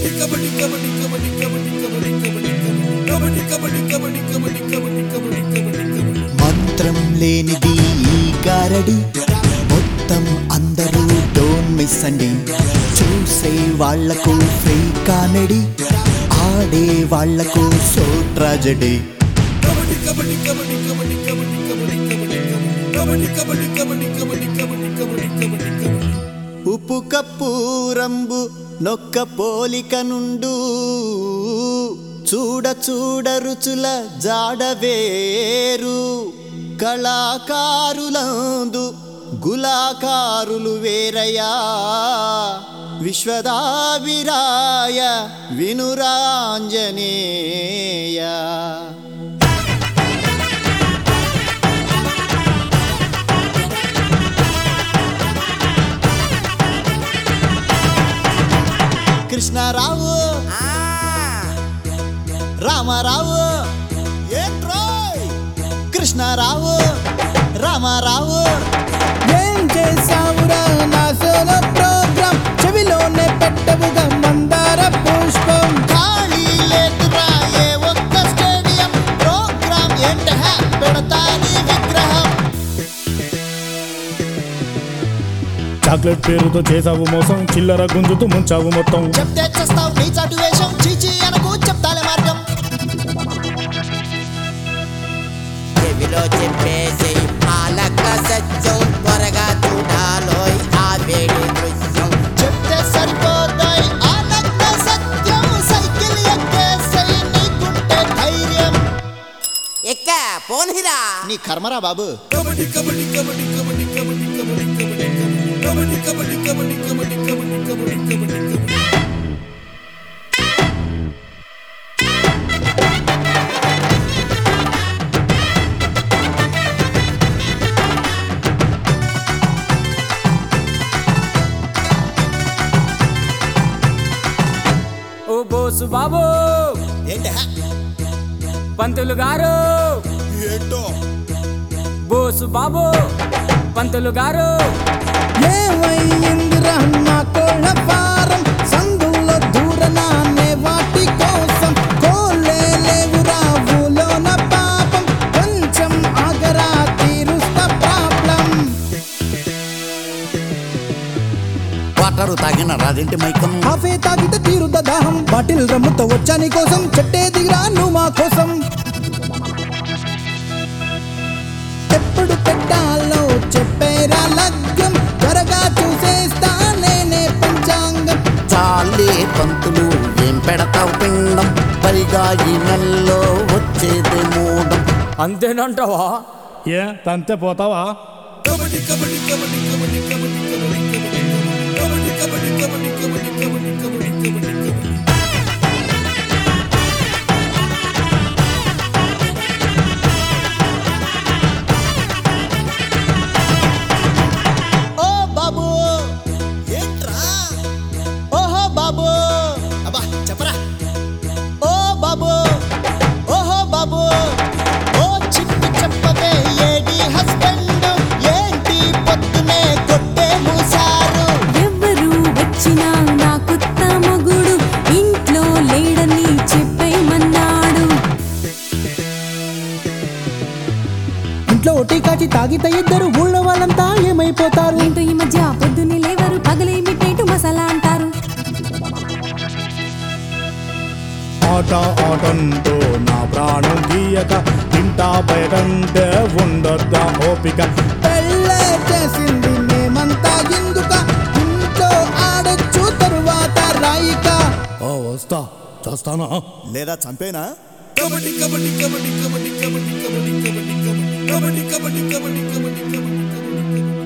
మంత్రం లేనిది ఈ గారడి మొత్తం అందరూ డోన్ మిస్ అండి చూసే వాళ్లకు ఫ్రీ కామెడీ ఆడే వాళ్లకు సో ట్రాజడీ ఉప్పు కప్పు రంబు నొక్క పోలిక నుండు చూడ చూడ రుచుల జాడ వేరు కళాకారులందు గులాకారులు వేరయా విశ్వదావిరాయ వినురాంజనేయ కృష్ణారావు రామారావు ఏంట్రోయ్ కృష్ణారావు రామారావు ఏం చేసావురా నా సోలో ప్రోగ్రామ్ చెవిలోనే పెట్టవుగా మందార పుష్పం ఖాళీ లేదురా ఏ ఒక్క స్టేడియం ప్రోగ్రామ్ ఏంట పెడతాని విగ్రహం చాక్లెట్ పేరుతో చేసావు మోసం చిల్లర గుంజుతూ ముంచావు మొత్తం చెప్తే చేస్తావు నీ చాటు వేషం చీచి అనకు చెప్తాలే మార్గం చెవిలో చెప్పేసి ఆలక సత్యం త్వరగా చూడాలోయ్ ఆ వేడి దృశ్యం చెప్తే సరిపోతాయి ఆనంద సత్యం సైకిల్ ఎక్కేసై నీకుంటే ధైర్యం ఎక్క పోన్హిరా నీ కర్మరా బాబు ఓ బోసు బాబు ఏంట పంతులు గారు ఏంటో బోసు బాబు పంతులు గారు ఏమైందిరా నా కోళ్ళ ఫారం సందులో దూరనానే వాటి కోసం కోలే లేవురా ఊలోన పాపం కొంచెం ఆగరా తీరుస్తా ప్రాబ్లం వాటరు తాగిన రాదింటి మైకం కాఫే తాగితే తీరుద్ద దాహం బాటిల్ రమ్ముతో వచ్చా నీ కోసం చెట్టే దిగిరా నువ్వు మా కోసం ఎప్పుడు పెట్టాలో చెప్పేరా లగ్గం త్వరగా చూసేస్తా నేనే పంచాంగం చాలే పంతులు ఏం పెడతావు పిండం పైగా ఈ నెలలో వచ్చేది మూడం అంతేనంటావా ఏ తంతే పోతావా ఓ బాబు ఏంట్రా ఓహో బాబు అబ్బా చెప్పరా ఓ బాబు ఓహో బాబు ఓ చిట్టు చెప్పవే ఏడి హస్బెండ్ ఏంటి పొద్దునే కొట్టే మూసారు ఎవ్వరు వచ్చినా నా కొత్త మగుడు ఇంట్లో లేడని చెప్పేమన్నాడు ఇంట్లో ఒట్టి కాచి తాగితే ఇద్దరు ఊళ్ళో వాళ్ళంతా ఏమైపోతారు ఏంటో ఈ మధ్య పొద్దున్నే లేవరు పగలే మిట్టేటు మసాలా అంటారు ఆట ఆటంటూ నా ప్రాణం గీయక ఇంటా బయటంటే ఉండొద్దా ఓపిక పెళ్ళే చేసింది మేమంతా ఎందుక ఇంట్లో ఆడొచ్చు తరువాత రాయిక ఓ వస్తా చేస్తానా లేదా చంపేనా కబడ్డీ కబడ్డీ కబడ్డీ కబడ్డీ కబడ్డీ కబడ్డీ కబడ్డీ కబడ్డీ కబడ్డీ కబడ్డీ కబడ్డీ కబడ్డీ కబడ్డీ కబడ్డీ